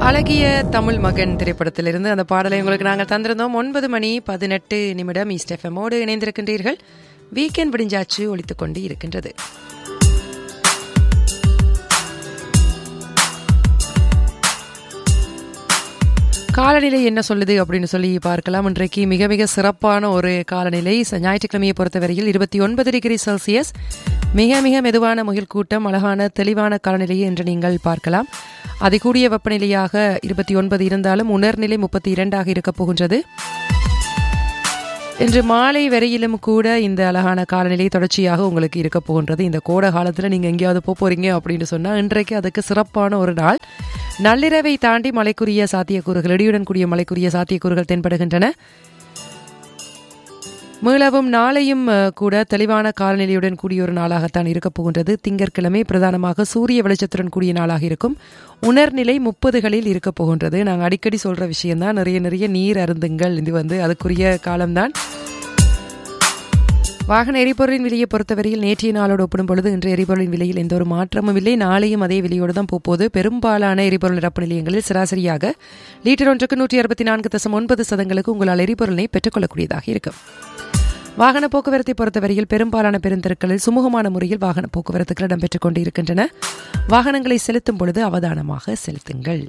அழகிய தமிழ் மகன் திரைப்படத்திலிருந்து அந்த பாடலை உங்களுக்கு நாங்கள் தந்திருந்தோம் ஒன்பது மணி பதினெட்டு நிமிடம் ஈஸ்ட் எஃப்எம்மோடு இணைந்திருக்கின்றீர்கள் வீக்கெண்ட் விடிஞ்சாச்சு ஒழித்துக் கொண்டு இருக்கின்றது காலநிலை என்ன சொல்லுது அப்படின்னு சொல்லி பார்க்கலாம் இன்றைக்கு மிக மிக சிறப்பான ஒரு காலநிலை ச- ஞாயிற்றுக்கிழமையை பொறுத்தவரையில் இருபத்தி ஒன்பது டிகிரி செல்சியஸ் மிக மிக மெதுவான முகில் கூட்டம் அழகான தெளிவான காலநிலையை என்று நீங்கள் பார்க்கலாம் அதிகூடிய வெப்பநிலையாக இருபத்தி ஒன்பது இருந்தாலும் உணர்நிலை முப்பத்தி இரண்டாக இருக்கப் போகின்றது இன்று மாலை வரையிலும் கூட இந்த அழகான காலநிலை தொடர்ச்சியாக உங்களுக்கு இருக்க போகின்றது இந்த கோடை காலத்தில் நீங்கள் எங்கேயாவது போக போறீங்க அப்படின்னு சொன்னால் இன்றைக்கு அதுக்கு சிறப்பான ஒரு நாள் நள்ளிரவை தாண்டி மழைக்குரிய சாத்தியக்கூறுகள் இடியுடன் கூடிய மழைக்குரிய சாத்தியக்கூறுகள் தென்படுகின்றன மீளவும் நாளையும் அஹ், கூட தெளிவான காலநிலையுடன் கூடிய ஒரு நாளாகத்தான் இருக்கப் போகின்றது திங்கட்கிழமை பிரதானமாக சூரிய வெளிச்சத்துடன் கூடிய நாளாக இருக்கும் உணர்நிலை முப்பதுகளில் இருக்கப் போகின்றது நாங்கள் அடிக்கடி சொல்ற விஷயம்தான் நிறைய நிறைய நீர் அருந்துங்கள் இது வந்து அதுக்குரிய காலம்தான் வாகன எரிபொருளின் விலையை பொறுத்தவரையில் நேற்றைய நாளோடு ஒப்பிடும் பொழுது இன்று எரிபொருளின் விலையில் எந்த ஒரு மாற்றமும் இல்லை நாளையும் அதே விலையோடு தான் போப்போது பெரும்பாலான எரிபொருள் நிரப்பு நிலையங்களில் சராசரியாக லிட்டர் ஒன்றுக்கு நூற்றி அறுபத்தி நான்கு தசம் ஒன்பது சதங்களுக்கு உங்களால் எரிபொருளை பெற்றுக்கொள்ளக்கூடியதாக இருக்கும் வாகன போக்குவரத்தை பொறுத்தவரையில் பெரும்பாலான பெருந்தெருக்களில் சுமூகமான முறையில் வாகன போக்குவரத்துகள் இடம்பெற்றுக் கொண்டு இருக்கின்றன வாகனங்களை செலுத்தும் பொழுது அவதானமாக செலுத்துங்கள்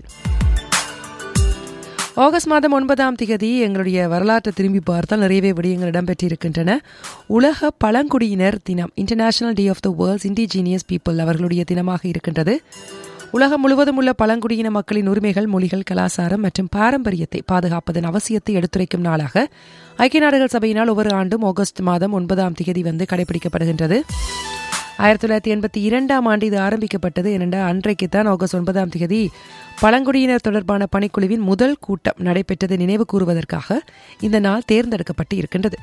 ஆகஸ்ட் மாதம் ஒன்பதாம் திகதி எங்களுடைய வரலாற்றை திரும்பி பார்த்தால் நிறையவே விடயங்கள் இடம்பெற்றிருக்கின்றன உலக பழங்குடியினர் தினம் international day of the world's indigenous people அவர்களுடைய தினமாக இருக்கின்றது உலகம் முழுவதும் உள்ள பழங்குடியின மக்களின் உரிமைகள் மொழிகள் கலாச்சாரம் மற்றும் பாரம்பரியத்தை பாதுகாப்பதன் அவசியத்தை எடுத்துரைக்கும் நாளாக ஐக்கிய நாடுகள் சபையினால் ஒவ்வொரு ஆண்டும் ஆகஸ்ட் மாதம் ஒன்பதாம் திகதி வந்து கடைபிடிக்கப்படுகின்றது ஆயிரத்தி தொள்ளாயிரத்தி எண்பத்தி இரண்டாம் ஆண்டு இது ஆரம்பிக்கப்பட்டது ஏனென்றால் அன்றைக்கு தான் ஆகஸ்ட் ஒன்பதாம் தேதி பழங்குடியினர் தொடர்பான பணிக்குழுவின் முதல் கூட்டம் நடைபெற்றதை நினைவு கூறுவதற்காக இந்த நாள் தேர்ந்தெடுக்கப்பட்டு இருக்கின்றது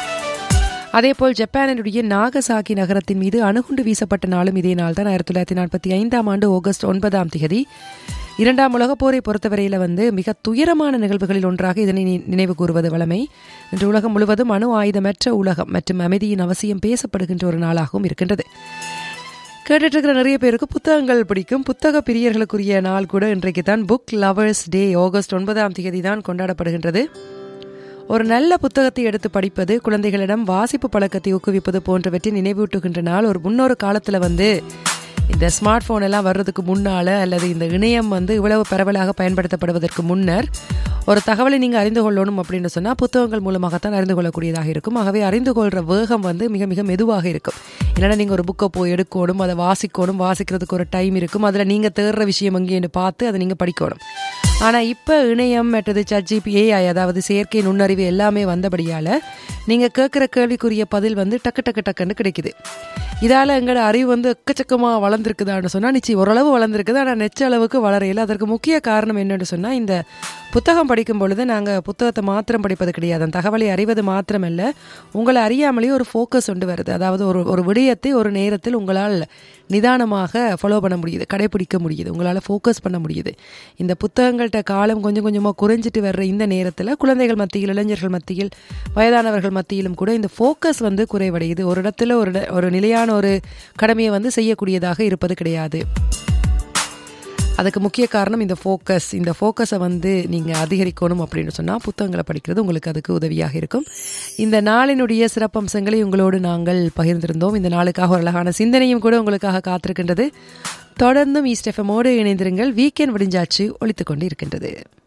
அதேபோல் ஜப்பானினுடைய நாகசாகி நகரத்தின் மீது அணுகுண்டு வீசப்பட்ட நாளும் இதே நாள் தான் ஆயிரத்தி தொள்ளாயிரத்தி நாற்பத்தி ஐந்தாம் ஆண்டு ஆகஸ்ட் ஒன்பதாம் தேதி இரண்டாம் உலகப் போரை பொறுத்தவரையில் வந்து மிக துயரமான நிகழ்வுகளில் ஒன்றாக இதனை நி- நினைவு கூறுவது வழமை இன்று உலகம் முழுவதும் அணு ஆயுதமற்ற உலகம் மற்றும் அமைதியின் அவசியம் பேசப்படுகின்ற ஒரு நாளாகவும் இருக்கின்றது கேட்டுட்டு இருக்கிற நிறைய பேருக்கு புத்தகங்கள் பிடிக்கும் புத்தக பிரியர்களுக்குரிய நாள் கூட இன்றைக்கு தான் புக் லவர்ஸ் டே ஆகஸ்ட் ஒன்பதாம் தேதி தான் கொண்டாடப்படுகின்றது ஒரு நல்ல புத்தகத்தை எடுத்து படிப்பது குழந்தைகளிடம் வாசிப்பு பழக்கத்தை ஊக்குவிப்பது போன்றவற்றை நினைவூட்டுகின்ற நாள் ஒரு முன்னொரு காலத்தில் வந்து இந்த ஸ்மார்ட் போன் எல்லாம் வர்றதுக்கு முன்னால அல்லது இந்த இணையம் வந்து இவ்வளவு பரவலாக பயன்படுத்தப்படுவதற்கு முன்னர் ஒரு தகவலை நீங்கள் அறிந்து கொள்ளணும் அப்படின்னு சொன்னால் புத்தகங்கள் மூலமாகத்தான் அறிந்து கொள்ளக்கூடியதாக இருக்கும் ஆகவே அறிந்து கொள்கிற வேகம் வந்து மிக மிக மெதுவாக இருக்கும் இல்லைன்னா நீங்கள் ஒரு புக்கை போய் எடுக்கணும் அதை வாசிக்கணும் வாசிக்கிறதுக்கு ஒரு டைம் இருக்கும் அதில் நீங்கள் தேடுற விஷயம் எங்கேன்னு பார்த்து அதை நீங்கள் படிக்கணும் ஆனால் இப்போ இணையம் மற்றது சர்ஜிபி ஏஐ அதாவது செயற்கை நுண்ணறிவு எல்லாமே வந்தபடியால் நீங்கள் கேட்குற கேள்விக்குரிய பதில் வந்து டக்கு டக்கு டக்குன்னு கிடைக்குது இதால் எங்களோட அறிவு வந்து எக்கச்சக்கமாக வளர்ந்துருக்குதான்னு சொன்னால் நிச்சயம் ஓரளவு வளர்ந்துருக்குது ஆனால் நெச்ச அளவுக்கு வளரையில் அதற்கு முக்கிய காரணம் என்னன்னு சொன்னால் இந்த புத்தகம் படிக்கும் பொழுது நாங்கள் புத்தகத்தை மாத்திரம் படிப்பது கிடையாது அந்த தகவலை அறிவது மாத்திரமல்ல உங்களை அறியாமலேயே ஒரு ஃபோக்கஸ் கொண்டு வருது அதாவது ஒரு ஒரு விடயத்தை ஒரு நேரத்தில் உங்களால் நிதானமாக ஃபாலோ பண்ண முடியுது கடைபிடிக்க முடியுது உங்களால் ஃபோக்கஸ் பண்ண முடியுது இந்த புத்தகங்கள்கிட்ட காலம் கொஞ்சம் கொஞ்சமாக குறைஞ்சிட்டு வர்ற இந்த நேரத்தில் குழந்தைகள் மத்தியில் இளைஞர்கள் மத்தியில் வயதானவர்கள் மத்தியிலும் கூட இந்த ஃபோக்கஸ் வந்து குறைவடையுது ஒரு இடத்துல ஒரு இட- ஒரு நிலையான ஒரு கடமையை வந்து செய்யக்கூடியதாக இருப்பது கிடையாது அதுக்கு முக்கிய காரணம் இந்த ஃபோக்கஸ் இந்த ஃபோக்கஸை வந்து நீங்கள் அதிகரிக்கணும் அப்படின்னு சொன்னால் புத்தகங்களை படிக்கிறது உங்களுக்கு அதுக்கு உதவியாக இருக்கும் இந்த நாளினுடைய சிறப்பம்சங்களை உங்களோடு நாங்கள் பகிர்ந்திருந்தோம் இந்த நாளுக்காக ஒரு அழகான சிந்தனையும் கூட உங்களுக்காக காத்திருக்கின்றது தொடர்ந்தும் ஈஸ்ட் எஃப்எம்மோடு இணைந்திருங்கள் வீக்கெண்ட் விடிஞ்சாச்சு ஒழித்துக் கொண்டு இருக்கின்றது